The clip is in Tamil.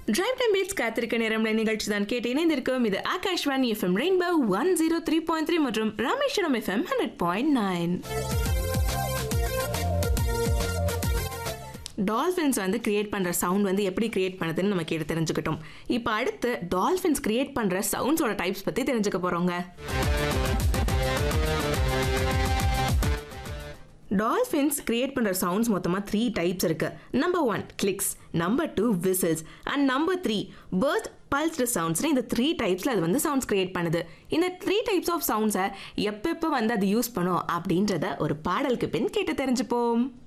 டிரைவ் டைம் பீட்ஸ் காத்திருக்க நேரம் நிகழ்ச்சி தான் கேட்டு இணைந்திருக்கும் இது Akashvani FM rainbow one zero three point three மற்றும் Rameswaram FM hundred point nine dolphins வந்து கிரியேட் பண்ணுற சவுண்ட் வந்து எப்படி கிரியேட் பண்ணுதுன்னு நம்ம கேட்டு தெரிஞ்சுக்கிட்டோம் இப்போ அடுத்து டால்ஃபின்ஸ் கிரியேட் பண்ணுற சவுண்ட்ஸோட டைப்ஸ் பற்றி தெரிஞ்சுக்க போகிறோங்க டால்ஃபின்ஸ் கிரியேட் பண்ணுற சவுண்ட்ஸ் மொத்தமாக த்ரீ டைப்ஸ் இருக்கு number one clicks number two whistles and number three burst pulsed சவுண்ட்ஸ்னு இந்த த்ரீ டைப்ஸில் அது வந்து சவுண்ட்ஸ் கிரியேட் பண்ணுது இந்த த்ரீ டைப்ஸ் ஆஃப் சவுண்ட்ஸை எப்பப்போ வந்து அது யூஸ் பண்ணும் அப்படின்றத ஒரு பாடலுக்கு பின் கேட்டு தெரிஞ்சுப்போம்